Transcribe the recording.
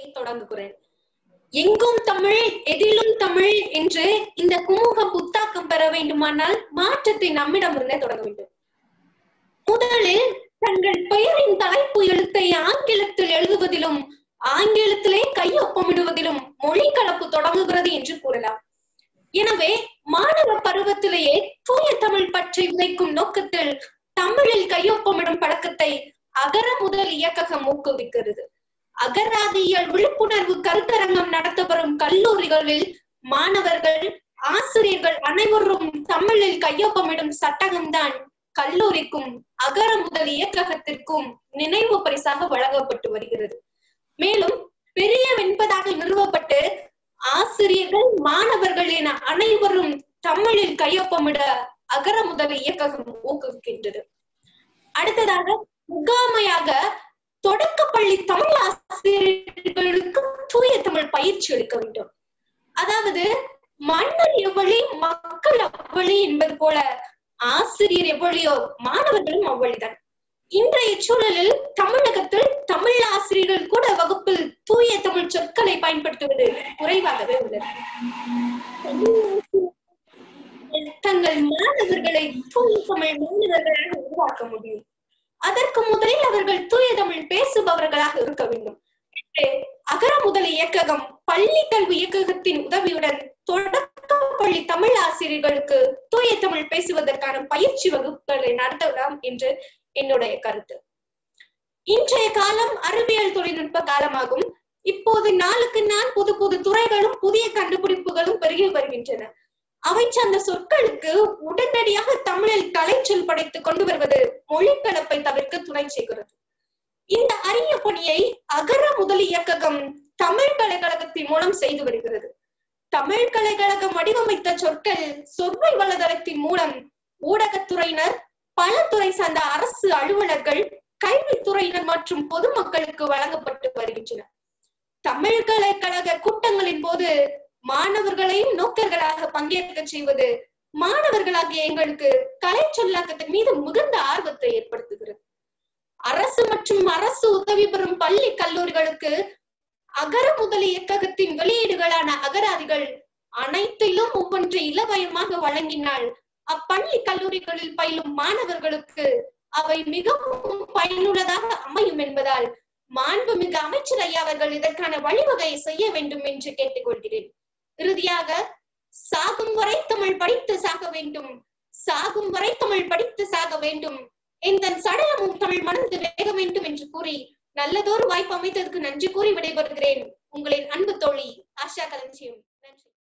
தொடங்குகிறேன் எங்கும் தமிழ் எதிலும் தமிழ் என்று இந்த குமுக புத்தாக்கம் பெற வேண்டுமானால் மாற்றத்தை நம்மிடமிருந்தே தொடங்க வேண்டும் முதலில் தங்கள் பெயரின் தலைப்பு எழுத்தை ஆங்கிலத்தில் எழுதுவதிலும் ஆங்கிலத்திலே கையொப்பமிடுவதிலும் மொழி கலப்பு தொடங்குகிறது என்று கூறலாம் எனவே மாணவ பருவத்திலேயே தூய தமிழ் பற்றி விதைக்கும் நோக்கத்தில் தமிழில் கையொப்பமிடும் பழக்கத்தை அகர முதல் இயக்ககம் ஊக்குவிக்கிறது அகராதியியல் விழிப்புணர்வு கருத்தரங்கம் நடத்தப்படும் கல்லூரிகளில் மாணவர்கள் ஆசிரியர்கள் அனைவரும் தமிழில் கையொப்பமிடும் சட்டகம்தான் கல்லூரிக்கும் அகர முதல் இயக்ககத்திற்கும் நினைவு பரிசாக வழங்கப்பட்டு வருகிறது மேலும் பெரிய வெண்பதாக நிறுவப்பட்டு ஆசிரியர்கள் மாணவர்கள் என அனைவரும் தமிழில் கையொப்பமிட அகர முதல் இயக்ககம் ஊக்குவிக்கின்றது அடுத்ததாக முகாமையாக தொடக்கப்பள்ளி தமிழ் ஆசிரியர்களுக்கு தூய தமிழ் பயிற்சி எடுக்க வேண்டும் அதாவது மன்னர் எவ்வளி மக்கள் அவ்வளி என்பது போல ஆசிரியர் எவ்வளியோ மாணவர்களும் அவ்வளிதான் இன்றைய சூழலில் தமிழகத்தில் தமிழ் ஆசிரியர்கள் கூட வகுப்பில் தூய தமிழ் சொற்களை பயன்படுத்துவது குறைவாகவே உள்ளது தங்கள் மாணவர்களை தூய தமிழ் மாணவர்களாக உருவாக்க முடியும் அதற்கு முதலில் அவர்கள் தூய தமிழ் பேசுபவர்களாக இருக்க வேண்டும் அகர முதல் இயக்ககம் பள்ளி கல்வி இயக்ககத்தின் உதவியுடன் தொடக்க பள்ளி தமிழ் ஆசிரியர்களுக்கு தூய தமிழ் பேசுவதற்கான பயிற்சி வகுப்புகளை நடத்தலாம் என்று என்னுடைய கருத்து இன்றைய காலம் அறிவியல் தொழில்நுட்ப காலமாகும் இப்போது நாளுக்கு நாள் புது புது துறைகளும் புதிய கண்டுபிடிப்புகளும் பெருகி வருகின்றன அவை சார்ந்த சொற்களுக்கு உடனடியாக தமிழில் கலைச்சொல் படைத்து கொண்டு வருவது மொழிக்கலப்பை தவிர்க்க துணை செய்கிறது இந்த அரிய பணியை அகர முதல் இயக்ககம் தமிழ் கலைக்கழகத்தின் மூலம் செய்து வருகிறது தமிழ் கலைக்கழகம் வடிவமைத்த சொற்கள் சொற்மை வலைதளத்தின் மூலம் ஊடகத்துறையினர் பல துறை சார்ந்த அரசு அலுவலர்கள் கல்வித்துறையினர் மற்றும் பொதுமக்களுக்கு வழங்கப்பட்டு வருகின்றன தமிழ் கலைக்கழக கூட்டங்களின் போது மாணவர்களையும் நோக்கர்களாக பங்கேற்க செய்வது மாணவர்களாகிய எங்களுக்கு கலை சொல்லாக்கத்தின் மீது மிகுந்த ஆர்வத்தை ஏற்படுத்துகிறது அரசு மற்றும் அரசு உதவி பெறும் பள்ளி கல்லூரிகளுக்கு அகர முதல் இயக்ககத்தின் வெளியீடுகளான அகராதிகள் அனைத்திலும் ஒவ்வொன்று இலவயமாக வழங்கினால் அப்பள்ளி கல்லூரிகளில் பயிலும் மாணவர்களுக்கு அவை மிகவும் பயனுள்ளதாக அமையும் என்பதால் மாண்புமிகு அமைச்சர் ஐயா அவர்கள் இதற்கான வழிவகையை செய்ய வேண்டும் என்று கேட்டுக்கொள்கிறேன் இறுதியாக சாகும் வரை தமிழ் படித்து சாக வேண்டும் சாகும் வரை தமிழ் படித்து சாக வேண்டும் எந்த சடலமும் தமிழ் மணந்து வேக வேண்டும் என்று கூறி நல்லதொரு வாய்ப்பு அமைத்ததற்கு நன்றி கூறி விடைபெறுகிறேன் உங்களின் அன்பு தோழி ஆஷா கலஞ்சியம்